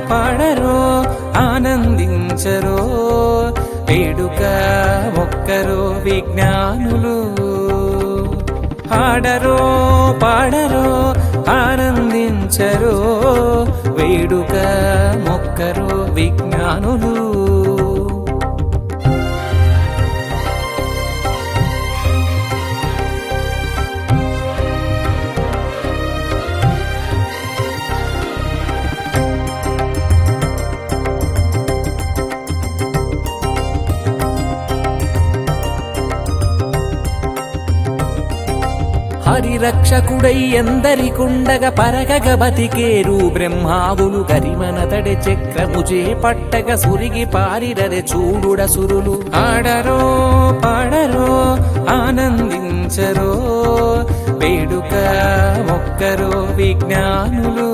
పాడరో ఆనందించరో వేడుక ఒక్కరో విజ్ఞానులు ఆడరో పాడరో ఆనందించరో వేడుక మొక్కరో విజ్ఞానులు హరిరక్షకుడై ఎందరికుండగ పరగగ బతికేరు బ్రహ్మావులు గరిమనతడి చక్రము చేపట్టగ సురిగి పారిరరె చూడుడ సురులు ఆడరో పాడరో ఆనందించరో వేడుక ఒక్కరో విజ్ఞానులు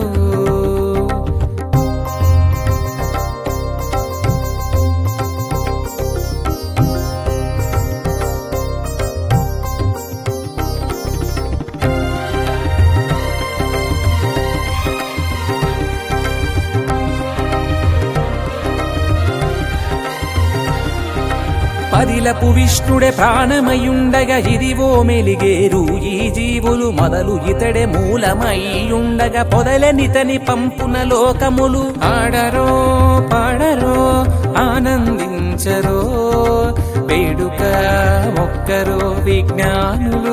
పదిలపు విష్ణుడే ప్రాణమయుండగా ఇదివో మెలిగేరు ఈ జీవులు మొదలు ఇతడే మూలమయ్యుండగా పొదలనితని పంపున లోకములు ఆడరో పాడరో ఆనందించరో వేడుక ఒక్కరో విజ్ఞానులు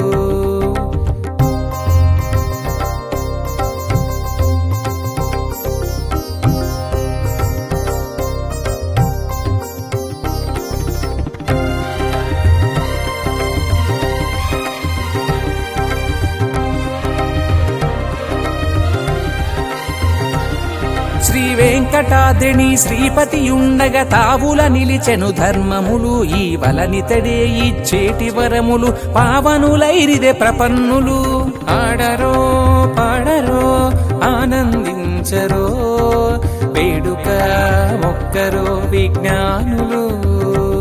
శ్రీ వెంకటాద్రిని శ్రీపతి ఉండగ తావుల నిలిచెను ధర్మములు ఈ వలనితడే ఇచ్చేటి వరములు పావనులైరిదే ప్రపన్నులు ఆడరో పాడరో ఆనందించరో వేడుక ఒక్కరో విజ్ఞానులు